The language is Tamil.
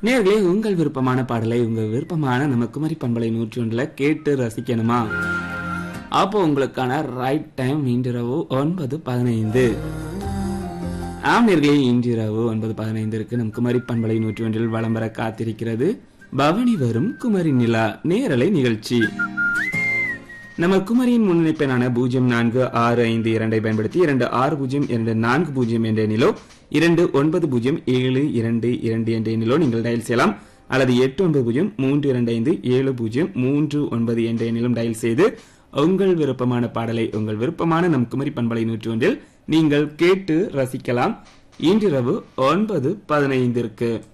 நேர்களே உங்கள் விருப்பமான பாடலை உங்க விருப்பமான நம்ம குமரி பண்பலை நூற்றி ஒன்றுல கேட்டு ரசிக்கணுமா அப்போ உங்களுக்கான ரைட் டைம் இன்றிரவு ஒன்பது பதினைந்து ஆம் நேர்களே இன்றிரவு ஒன்பது பதினைந்திற்கு நம் குமரி பண்பலை நூற்றி ஒன்றில் வலம் வர காத்திருக்கிறது பவனி வரும் குமரி நிலா நேரலை நிகழ்ச்சி நம்ம குமரியின் முன்னிணைப்பெண்ணான பூஜ்ஜியம் நான்கு ஆறு ஐந்து இரண்டை பயன்படுத்தி இரண்டு ஆறு பூஜ்ஜியம் இரண்டு நான்கு பூஜ்ஜியம் என்ற எண்ணிலோ இரண்டு ஒன்பது பூஜ்ஜியம் ஏழு இரண்டு இரண்டு என்ற எண்ணிலோ நீங்கள் டயல் செய்யலாம் அல்லது எட்டு ஒன்பது பூஜ்ஜியம் மூன்று இரண்டு ஐந்து ஏழு பூஜ்ஜியம் மூன்று ஒன்பது என்ற எண்ணிலும் டயல் செய்து உங்கள் விருப்பமான பாடலை உங்கள் விருப்பமான நம் குமரி பண்பலை நூற்றி ஒன்றில் நீங்கள் கேட்டு ரசிக்கலாம் இன்றிரவு ஒன்பது பதினைந்திற்கு